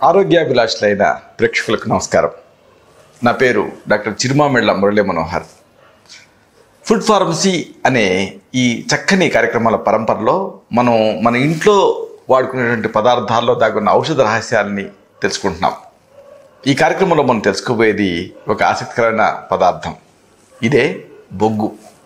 ఆరోగ్యాభిలాషులైన ప్రేక్షకులకు నమస్కారం నా పేరు doctor Chirumamilla Murali Manohar food pharmacy అనే ఈ చక్కని కార్యక్రమాల పరంపరలో మనం మన ఇంట్లో వాడుకునేటువంటి పదార్థాల్లో దాగున్న ఔషధ రహస్యాలని తెలుసుకుంటున్నాం ఈ కార్యక్రమంలో మనం తెలుసుకోబోయేది ఒక ఆసక్తికరమైన పదార్థం ఇదే బొగ్గు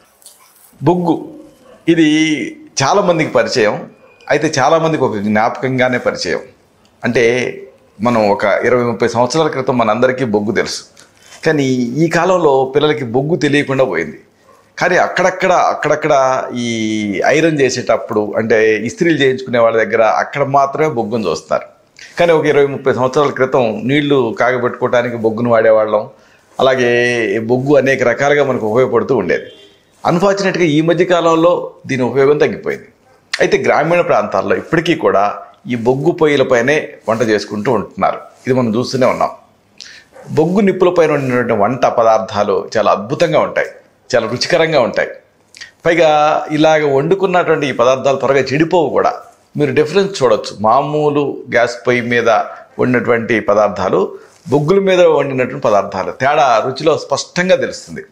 బొగ్గు ఇది చాలామందికి పరిచయం అయితే చాలామందికి ఒక జ్ఞాపకంగానే పరిచయం అంటే మనం ఒక ఇరవై ముప్పై సంవత్సరాల క్రితం మనందరికీ బొగ్గు తెలుసు కానీ ఈ కాలంలో పిల్లలకి బొగ్గు తెలియకుండా పోయింది కానీ అక్కడక్కడ అక్కడక్కడ ఈ ఐరన్ చేసేటప్పుడు అంటే ఇస్త్రీలు చేయించుకునే వాళ్ళ దగ్గర అక్కడ మాత్రమే బొగ్గును చూస్తారు కానీ ఒక ఇరవై ముప్పై సంవత్సరాల క్రితం నీళ్లు కాగబెట్టుకోవడానికి బొగ్గును వాడేవాళ్ళం అలాగే బొగ్గు అనేక రకాలుగా మనకు ఉపయోగపడుతూ ఉండేది అన్ఫార్చునేట్గా ఈ మధ్య కాలంలో దీని ఉపయోగం తగ్గిపోయింది అయితే గ్రామీణ ప్రాంతాల్లో ఇప్పటికీ కూడా ఈ బొగ్గు పొయ్యిలపైనే వంట చేసుకుంటూ ఉంటున్నారు ఇది మనం చూస్తూనే ఉన్నాం బొగ్గు నిప్పులపైన వండినటువంటి వంట పదార్థాలు చాలా అద్భుతంగా ఉంటాయి చాలా రుచికరంగా ఉంటాయి పైగా ఇలాగ వండుకున్నటువంటి ఈ పదార్థాలు త్వరగా చెడిపోవు కూడా మీరు డిఫరెన్స్ చూడొచ్చు మామూలు గ్యాస్ పొయ్యి మీద వండినటువంటి పదార్థాలు బొగ్గుల మీద వండినటువంటి పదార్థాలు తేడా రుచిలో స్పష్టంగా తెలుస్తుంది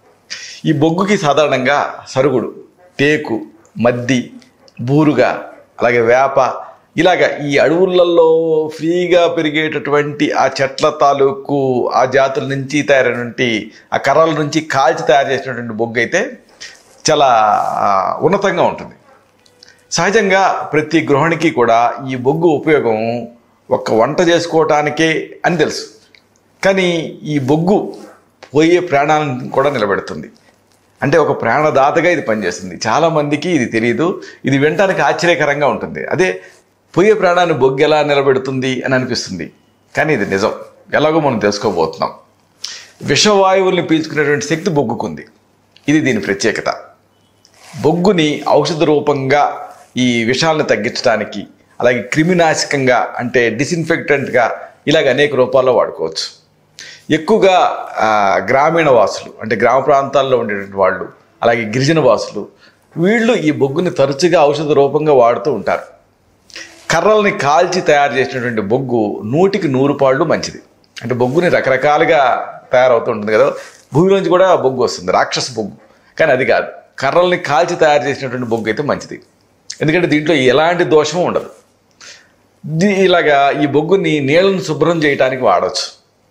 ఈ బొగ్గుకి సాధారణంగా సరుగుడు టేకు మద్ది బూరుగా అలాగే వేప ఇలాగ ఈ అడవులలో ఫ్రీగా పెరిగేటటువంటి ఆ చెట్ల తాలూకు ఆ జాతుల నుంచి తయారైనటువంటి ఆ కర్రల నుంచి కాల్చి తయారు చేసినటువంటి బొగ్గు అయితే చాలా ఆ, ఉన్నతంగా ఉంటుంది సహజంగా ప్రతి గృహిణికి కూడా ఈ బొగ్గు ఉపయోగం ఒక్క వంట చేసుకోవటానికే అని తెలుసు కానీ ఈ బొగ్గు పోయే ప్రాణాలను కూడా నిలబెడుతుంది అంటే ఒక ప్రాణదాతగా ఇది పనిచేస్తుంది చాలామందికి ఇది తెలియదు ఇది వినటానికి ఆశ్చర్యకరంగా ఉంటుంది అదే పోయే ప్రాణాన్ని బొగ్గు ఎలా నిలబెడుతుంది అని అనిపిస్తుంది కానీ ఇది నిజం ఎలాగో మనం తెలుసుకోబోతున్నాం విషవాయువుల్ని పీల్చుకునేటువంటి శక్తి బొగ్గుకుంది ఇది దీని ప్రత్యేకత బొగ్గుని ఔషధ రూపంగా ఈ విషాలను తగ్గించడానికి అలాగే క్రిమినాశకంగా అంటే డిసిన్ఫెక్టెంట్గా ఇలాగ అనేక రూపాల్లో వాడుకోవచ్చు ఎక్కువగా ఆ, గ్రామీణ వాసులు అంటే గ్రామ ప్రాంతాల్లో ఉండేటువంటి వాళ్ళు అలాగే గిరిజన వాసులు వీళ్ళు ఈ బొగ్గుని తరచుగా ఔషధ రూపంగా వాడుతూ ఉంటారు కర్రల్ని కాల్చి తయారు చేసినటువంటి బొగ్గు నూటికి నూరు పాళ్ళు మంచిది అంటే బొగ్గుని రకరకాలుగా తయారవుతూ ఉంటుంది కదా భూమిలోంచి కూడా బొగ్గు వస్తుంది రాక్షస బొగ్గు కానీ అది కాదు కర్రల్ని కాల్చి తయారు చేసినటువంటి బొగ్గు అయితే మంచిది ఎందుకంటే దీంట్లో ఎలాంటి దోషము ఉండదు దీ- ఇలాగా ఈ బొగ్గుని నీళ్ళను శుభ్రం చేయడానికి వాడవచ్చు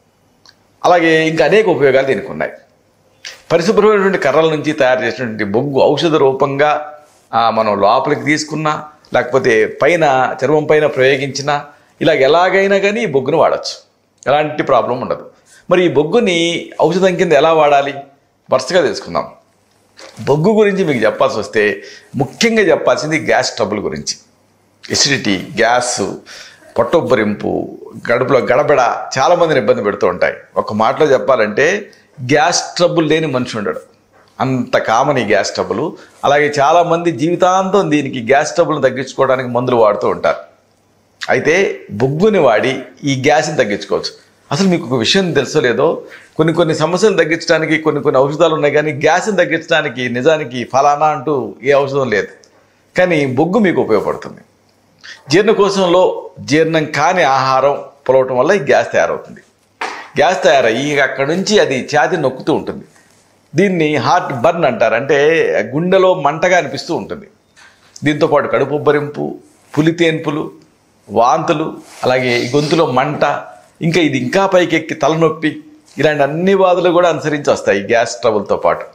అలాగే ఇంకా అనేక ఉపయోగాలు దీనికి ఉన్నాయి పరిశుభ్రమైనటువంటి కర్రల నుంచి తయారు చేసినటువంటి బొగ్గు ఔషధ రూపంగా ఆ, మనం లోపలికి తీసుకున్నా లేకపోతే పైన చర్మం పైన ప్రయోగించినా ఇలాగ ఎలాగైనా కానీ ఈ బొగ్గును వాడచ్చు ఎలాంటి ప్రాబ్లం ఉండదు మరి ఈ బొగ్గుని ఔషధం కింద ఎలా వాడాలి వరుసగా తెలుసుకుందాం బొగ్గు గురించి మీకు చెప్పాల్సి వస్తే ముఖ్యంగా చెప్పాల్సింది గ్యాస్ ట్రబుల్ గురించి ఎసిడిటీ గ్యాస్ పొట్టొబ్బరింపు గడుపులో గడబడ చాలా మందిని ఇబ్బంది పెడుతూ ఉంటాయి ఒక మాటలో చెప్పాలంటే గ్యాస్ ట్రబుల్ లేని మనిషి ఉండడు అంత కామన్ ఈ గ్యాస్ ట్రబుల్ అలాగే చాలామంది జీవితాంతం దీనికి గ్యాస్ ట్రబుల్ తగ్గించుకోవడానికి మందులు వాడుతూ ఉంటారు అయితే బొగ్గుని వాడి ఈ గ్యాస్ని తగ్గించుకోవచ్చు అసలు మీకు ఒక విషయం తెలుసో లేదో కొన్ని కొన్ని సమస్యలు తగ్గించడానికి కొన్ని కొన్ని ఔషధాలు ఉన్నాయి కానీ గ్యాస్ని తగ్గించడానికి నిజానికి ఫలానా అంటూ ఏ ఔషధం లేదు కానీ బొగ్గు మీకు ఉపయోగపడుతుంది జీర్ణకోశంలో జీర్ణం కాని ఆహారం పొలవటం వల్ల ఈ గ్యాస్ తయారవుతుంది గ్యాస్ తయారయ్యి అక్కడ నుంచి అది ఛాతి నొక్కుతూ ఉంటుంది దీన్ని హార్ట్ బర్న్ అంటారు అంటే గుండెలో మంటగా అనిపిస్తూ ఉంటుంది దీంతో పాటు కడుపు ఉబ్బరింపు పులితేన్పులు వాంతులు అలాగే ఈ గొంతులో మంట ఇంకా ఇది ఇంకా పైకెక్కి తలనొప్పి ఇలాంటి అన్ని బాధలు కూడా అనుసరించి వస్తాయి ఈ గ్యాస్ ట్రబుల్తో పాటు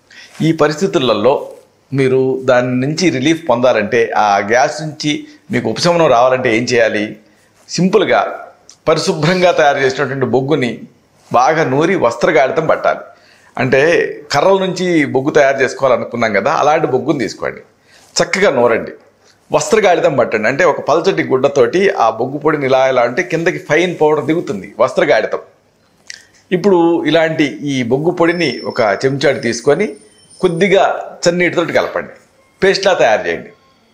ఈ పరిస్థితులలో మీరు దాని నుంచి రిలీఫ్ పొందాలంటే ఆ గ్యాస్ నుంచి మీకు ఉపశమనం రావాలంటే ఏం చేయాలి సింపుల్గా పరిశుభ్రంగా తయారు చేసినటువంటి బొగ్గుని బాగా నూరి వస్త్రగాడితం పట్టాలి అంటే కర్రల నుంచి బొగ్గు తయారు చేసుకోవాలనుకున్నాం కదా అలాంటి బొగ్గుని తీసుకోండి చక్కగా నూరండి వస్త్రగాడితం పట్టండి అంటే ఒక పల్చటి గుడ్డతోటి ఆ బొగ్గు పొడిని ఇలా ఇలా అంటే కిందకి ఫైన్ పౌడర్ దిగుతుంది వస్త్రగాడితం ఇప్పుడు ఇలాంటి ఈ బొగ్గు పొడిని ఒక చెంచాడు తీసుకొని కొద్దిగా చన్నీటితో కలపండి పేస్ట్లా తయారు చేయండి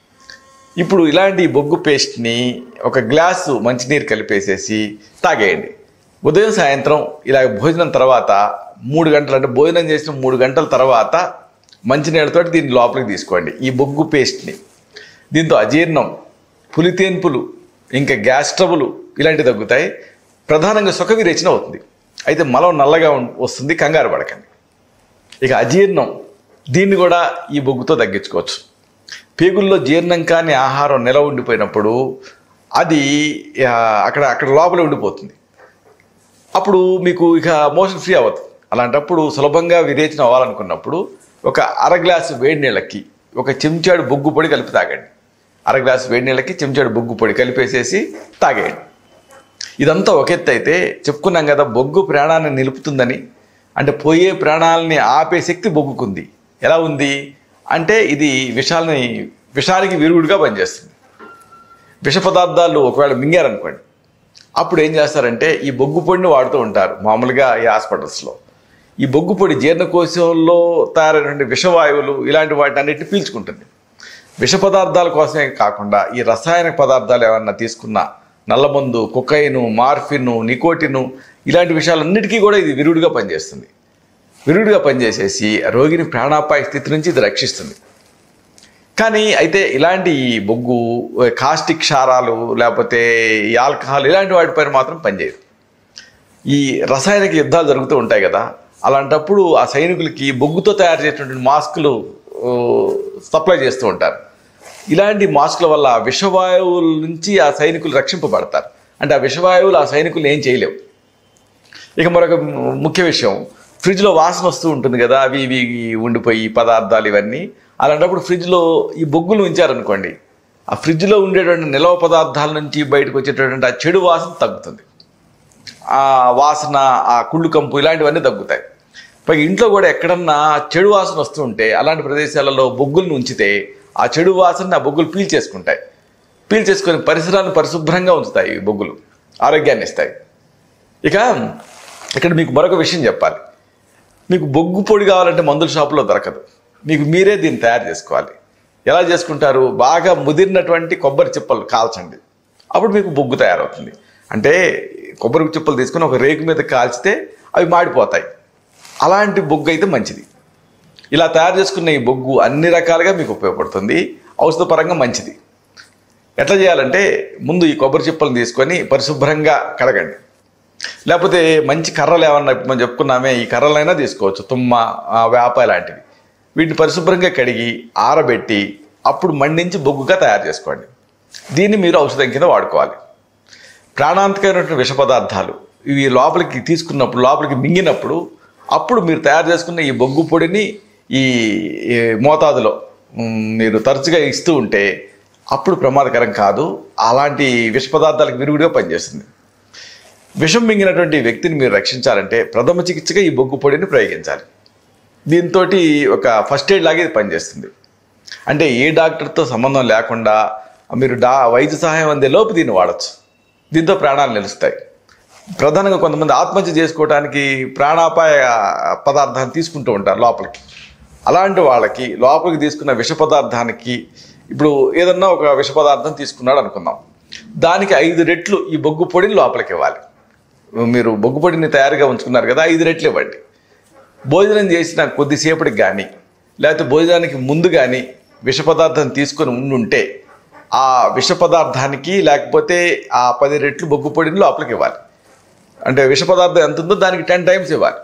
ఇప్పుడు ఇలాంటి బొగ్గు పేస్ట్ని ఒక గ్లాసు మంచినీరు కలిపేసేసి తాగేయండి ఉదయం సాయంత్రం ఇలా భోజనం తర్వాత మూడు గంటలు అంటే భోజనం చేసిన మూడు గంటల తర్వాత మంచినీళ్ళతో దీన్ని లోపలికి తీసుకోండి ఈ బొగ్గు పేస్ట్ని దీంతో అజీర్ణం పులితేన్పులు ఇంకా గ్యాస్ ట్రబుల్ ఇలాంటివి తగ్గుతాయి ప్రధానంగా సుఖ విరేచన అవుతుంది అయితే మలం నల్లగా ఉం- వస్తుంది కంగారు పడకండి ఇక అజీర్ణం దీన్ని కూడా ఈ బొగ్గుతో తగ్గించుకోవచ్చు పేగుల్లో జీర్ణం కాని ఆహారం నిలవ ఉండిపోయినప్పుడు అది ఆ, అక్కడ అక్కడ లోపల ఉండిపోతుంది అప్పుడు మీకు ఇక మోషన్ ఫ్రీ అవ్వదు అలాంటప్పుడు సులభంగా విరేచన అవ్వాలనుకున్నప్పుడు ఒక అర గ్లాసు వేడి నీళ్ళకి ఒక చెంచాడు బొగ్గు పొడి కలిపి తాగండి అర గ్లాసు వేడి నీళ్ళకి చెంచాడు బొగ్గు పొడి కలిపేసేసి తాగేయండి ఇదంతా ఒక ఎత్తు అయితే చెప్పుకున్నాం కదా బొగ్గు ప్రాణాన్ని నిలుపుతుందని అంటే పోయే ప్రాణాలని ఆపే శక్తి బొగ్గుకుంది ఎలా ఉంది అంటే ఇది విషాలని విషానికి విరుగుడుగా పనిచేస్తుంది విష పదార్థాలు ఒకవేళ మింగారనుకోండి అప్పుడు ఏం చేస్తారంటే ఈ బొగ్గు పొడిని వాడుతూ ఉంటారు మామూలుగా ఈ హాస్పిటల్స్లో ఈ బొగ్గు పొడి జీర్ణకోశంలో తయారైనటువంటి విషవాయువులు ఇలాంటి వాటి అన్నిటిని పీల్చుకుంటుంది విష పదార్థాల కోసమే కాకుండా ఈ రసాయన పదార్థాలు ఏమన్నా తీసుకున్నా నల్లమందు కొకైను మార్ఫిన్ నికోటిను ఇలాంటి విషయాలన్నిటికీ కూడా ఇది విరుడుగా పనిచేస్తుంది విరుడుగా పనిచేసేసి రోగిని ప్రాణాపాయ స్థితి నుంచి ఇది రక్షిస్తుంది కానీ అయితే ఇలాంటి ఈ బొగ్గు కాస్టిక్ క్షారాలు లేకపోతే ఈ ఆల్కహాల్ ఇలాంటి వాటిపైన మాత్రం పనిచేయదు ఈ రసాయనిక యుద్ధాలు జరుగుతూ ఉంటాయి కదా అలాంటప్పుడు ఆ సైనికులకి బొగ్గుతో తయారు చేసినటువంటి మాస్కులు ఓ, సప్లై చేస్తూ ఉంటారు ఇలాంటి మాస్కుల వల్ల విషవాయువుల నుంచి ఆ సైనికులు రక్షింపబడతారు అంటే ఆ విషవాయువులు ఆ సైనికులు ఏం చేయలేవు ఇక మరొక ముఖ్య విషయం ఫ్రిడ్జ్లో వాసన వస్తూ ఉంటుంది కదా అవి ఇవి ఉండిపోయి పదార్థాలు ఇవన్నీ అలాంటప్పుడు ఫ్రిడ్జ్లో ఈ బొగ్గులు ఉంచారనుకోండి ఆ ఫ్రిడ్జ్లో ఉండేటువంటి నిలవ పదార్థాల నుంచి బయటకు వచ్చేటటువంటి ఆ చెడు వాసన తగ్గుతుంది ఆ వాసన ఆ కుళ్ళు కంపు ఇలాంటివన్నీ తగ్గుతాయి పైగా ఇంట్లో కూడా ఎక్కడన్నా చెడు వాసన వస్తూ ఉంటే అలాంటి ప్రదేశాలలో బొగ్గులను ఉంచితే ఆ చెడు వాసన ఆ బొగ్గులు పీల్చేసుకుంటాయి పీల్చేసుకొని పరిసరాన్ని పరిశుభ్రంగా ఉంచుతాయి ఈ బొగ్గులు ఆరోగ్యాన్ని ఇస్తాయి ఇక ఇక్కడ మీకు మరొక విషయం చెప్పాలి మీకు బొగ్గు పొడి కావాలంటే మందుల షాపులో దొరకదు మీకు మీరే దీన్ని తయారు చేసుకోవాలి ఎలా చేసుకుంటారు బాగా ముదిరినటువంటి కొబ్బరి చిప్పలు కాల్చండి అప్పుడు మీకు బొగ్గు తయారవుతుంది అంటే కొబ్బరి చిప్పలు తీసుకొని ఒక రేకు మీద కాల్చితే అవి మాడిపోతాయి అలాంటి బొగ్గు అయితే మంచిది ఇలా తయారు చేసుకున్న ఈ బొగ్గు అన్ని రకాలుగా మీకు ఉపయోగపడుతుంది ఔషధపరంగా మంచిది ఎట్లా చేయాలంటే ముందు ఈ కొబ్బరి చిప్పలను తీసుకొని పరిశుభ్రంగా కడగండి లేకపోతే మంచి కర్రలు ఏమన్నా ఇప్పుడు మనం చెప్పుకున్నామే ఈ కర్రలైనా తీసుకోవచ్చు తుమ్మ ఆ, వేప ఇలాంటివి వీటిని పరిశుభ్రంగా కడిగి ఆరబెట్టి అప్పుడు మండించి బొగ్గుగా తయారు చేసుకోండి దీన్ని మీరు ఔషధం కింద వాడుకోవాలి ప్రాణాంతకమైనటువంటి విష పదార్థాలు ఇవి లోపలికి తీసుకున్నప్పుడు లోపలికి మింగినప్పుడు అప్పుడు మీరు తయారు చేసుకున్న ఈ బొగ్గు పొడిని ఈ ఈ మోతాదులో మ్, మీరు తరచుగా ఇస్తూ ఉంటే అప్పుడు ప్రమాదకరం కాదు అలాంటి విష పదార్థాలకు విరుగుడిగా పనిచేస్తుంది విషం మింగినటువంటి వ్యక్తిని మీరు రక్షించాలంటే ప్రథమ చికిత్సగా ఈ బొగ్గు పొడిని ప్రయోగించాలి దీంతో ఒక ఫస్ట్ ఎయిడ్ లాగే ఇది పనిచేస్తుంది అంటే ఏ డాక్టర్తో సంబంధం లేకుండా మీరు డా వైద్య సహాయం అందే లోపు దీన్ని వాడచ్చు దీంతో ప్రాణాలు నిలుస్తాయి ప్రధానంగా కొంతమంది ఆత్మహత్య చేసుకోవడానికి ప్రాణాపాయ పదార్థాన్ని తీసుకుంటూ ఉంటారు లోపలికి అలాంటి వాళ్ళకి లోపలికి తీసుకున్న విష పదార్థానికి ఇప్పుడు ఏదన్నా ఒక విష పదార్థం తీసుకున్నాడు అనుకుందాం దానికి ఐదు రెట్లు ఈ బొగ్గు పొడిని లోపలికి ఇవ్వాలి మీరు బొగ్గు పొడిని తయారుగా ఉంచుకున్నారు కదా ఐదు రెట్లు ఇవ్వండి భోజనం చేసిన కొద్దిసేపటికి కానీ లేకపోతే భోజనానికి ముందు కానీ విష పదార్థం తీసుకొని ఉండుంటే ఆ విష పదార్థానికి లేకపోతే ఆ పది రెట్లు బొగ్గు పొడిని లోపలికి ఇవ్వాలి అంటే విష పదార్థం ఎంత ఉందో దానికి టెన్ టైమ్స్ ఇవ్వాలి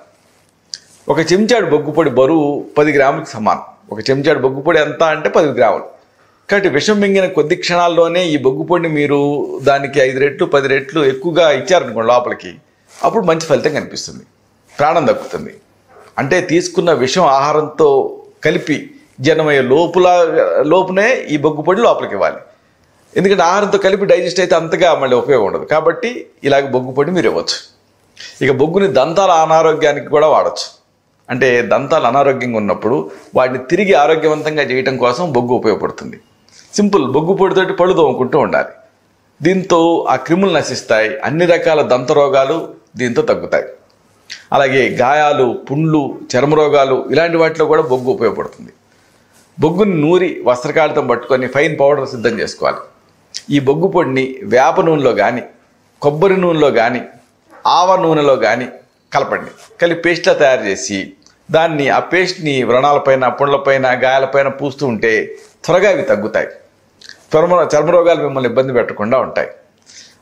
ఒక చెంచాడు బొగ్గు పొడి బరువు పది గ్రాములకు సమానం ఒక చెంచాడు బొగ్గు పొడి ఎంత అంటే పది గ్రాములు కాబట్టి విషం మింగిన కొద్ది క్షణాల్లోనే ఈ బొగ్గు పొడిని మీరు దానికి ఐదు రెట్లు పది రెట్లు ఎక్కువగా ఇచ్చారనుకోండి లోపలికి అప్పుడు మంచి ఫలితం కనిపిస్తుంది ప్రాణం దక్కుతుంది అంటే తీసుకున్న విషం ఆహారంతో కలిపి జనమయ్యే లోపులా లోపునే ఈ బొగ్గు పొడి లోపలికి ఇవ్వాలి ఎందుకంటే ఆహారంతో కలిపి డైజెస్ట్ అయితే అంతగా మళ్ళీ ఉపయోగం ఉండదు కాబట్టి ఇలాగ బొగ్గు పొడి మీరు ఇవ్వచ్చు ఇక బొగ్గుని దంతాల అనారోగ్యానికి కూడా వాడచ్చు అంటే దంతాలు అనారోగ్యంగా ఉన్నప్పుడు వాటిని తిరిగి ఆరోగ్యవంతంగా చేయటం కోసం బొగ్గు ఉపయోగపడుతుంది సింపుల్ బొగ్గు పొడితోటి పళ్ళు తోముకుంటూ ఉండాలి దీంతో ఆ క్రిములు నశిస్తాయి అన్ని రకాల దంత రోగాలు దీంతో తగ్గుతాయి అలాగే గాయాలు పుండ్లు చర్మ రోగాలు ఇలాంటి వాటిలో కూడా బొగ్గు ఉపయోగపడుతుంది బొగ్గుని నూరి వస్త్రకాళితం పట్టుకొని ఫైన్ పౌడర్ సిద్ధం చేసుకోవాలి ఈ బొగ్గు పొడిని వేప నూనెలో కానీ కొబ్బరి నూనెలో కానీ ఆవ నూనెలో కానీ కలపండి కలిపి పేస్ట్లా తయారు చేసి దాన్ని ఆ పేస్ట్ని వ్రణాలపైన పుండ్లపైన గాయాలపైన పూస్తూ ఉంటే త్వరగా ఇవి తగ్గుతాయి చర్మ చర్మ రోగాలు మిమ్మల్ని ఇబ్బంది పెట్టకుండా ఉంటాయి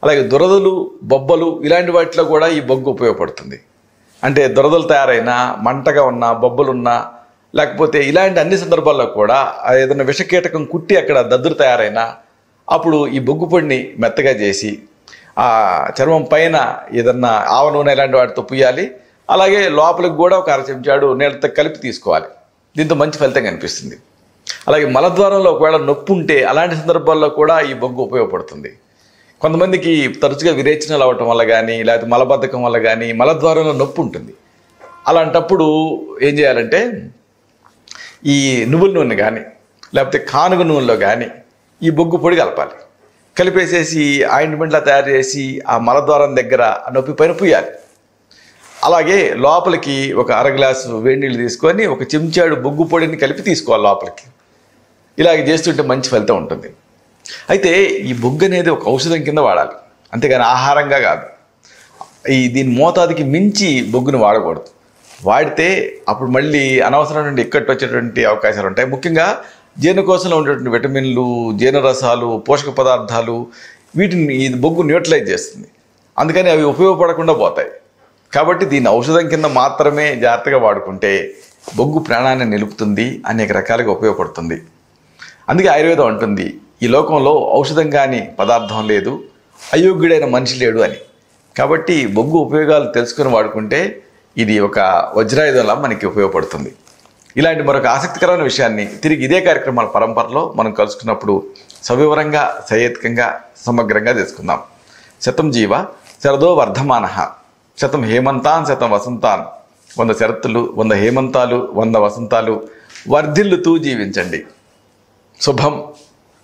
అలాగే దురదలు బొబ్బలు ఇలాంటి వాటిలో కూడా ఈ బొగ్గు ఉపయోగపడుతుంది అంటే దురదలు తయారైన మంటగా ఉన్న బొబ్బలున్నా లేకపోతే ఇలాంటి అన్ని సందర్భాల్లో కూడా ఆ ఏదైనా విషకీటకం కుట్టి అక్కడ దద్దురు తయారైనా అప్పుడు ఈ బొగ్గు పొడిని మెత్తగా చేసి ఆ చర్మం పైన ఏదన్నా ఆవ నూనె ఇలాంటి వాటితో పుయ్యాలి అలాగే లోపలికి కూడా ఒక అర చెంచాడు నీళ్ళతో కలిపి తీసుకోవాలి దీంతో మంచి ఫలితం కనిపిస్తుంది అలాగే మలద్వారంలో ఒకవేళ నొప్పి ఉంటే అలాంటి సందర్భాల్లో కూడా ఈ బొగ్గు ఉపయోగపడుతుంది కొంతమందికి తరచుగా విరేచనాలు అవ్వటం వల్ల కానీ లేకపోతే మలబద్ధకం వల్ల కానీ మలద్వారంలో నొప్పి ఉంటుంది అలాంటప్పుడు ఏం చేయాలంటే ఈ నువ్వుల నూనె కానీ లేకపోతే కానుగ నూనెలో కానీ ఈ బొగ్గు పొడి కలపాలి కలిపేసేసి ఆయింట్మెంట్లా తయారు చేసి ఆ మలద్వారం దగ్గర ఆ నొప్పి పైన పుయ్యాలి అలాగే లోపలికి ఒక అర గ్లాసు వేడి నీళ్ళు తీసుకొని ఒక చెంచాడు బొగ్గు పొడిని కలిపి తీసుకోవాలి లోపలికి ఇలాగ చేస్తుంటే మంచి ఫలితం ఉంటుంది అయితే ఈ బొగ్గు అనేది ఒక ఔషధం కింద వాడాలి అంతేగాని ఆహారంగా కాదు ఈ దీని మోతాదుకి మించి బొగ్గును వాడకూడదు వాడితే అప్పుడు మళ్ళీ అనవసరమైన ఇక్కట్టు వచ్చేటువంటి అవకాశాలు ఉంటాయి ముఖ్యంగా జీర్ణకోశంలో ఉండేటువంటి విటమిన్లు జీర్ణరసాలు పోషక పదార్థాలు వీటిని ఈ బొగ్గు న్యూట్రలైజ్ చేస్తుంది అందుకని అవి ఉపయోగపడకుండా పోతాయి కాబట్టి దీన్ని ఔషధం కింద మాత్రమే జాగ్రత్తగా వాడుకుంటే బొగ్గు ప్రాణాన్ని నిలుపుతుంది అనేక రకాలుగా ఉపయోగపడుతుంది అందుకే ఆయుర్వేదం అంటుంది ఈ లోకంలో ఔషధం కాని పదార్థం లేదు అయోగ్యుడైన మనిషి లేడు అని కాబట్టి బొగ్గు ఉపయోగాలు తెలుసుకుని వాడుకుంటే ఇది ఒక వజ్రాయుధంలా మనకి ఉపయోగపడుతుంది ఇలాంటి మరొక ఆసక్తికరమైన విషయాన్ని తిరిగి ఇదే కార్యక్రమాల పరంపరలో మనం కలుసుకున్నప్పుడు సవివరంగా సహేతుకంగా సమగ్రంగా తెలుసుకుందాం శతం జీవ శరదో వర్ధమాన శతం హేమంతాన్ శతం వసంతాన్ వంద శరత్తులు వంద హేమంతాలు వంద వసంతాలు వర్ధిల్లుతూ జీవించండి శుభం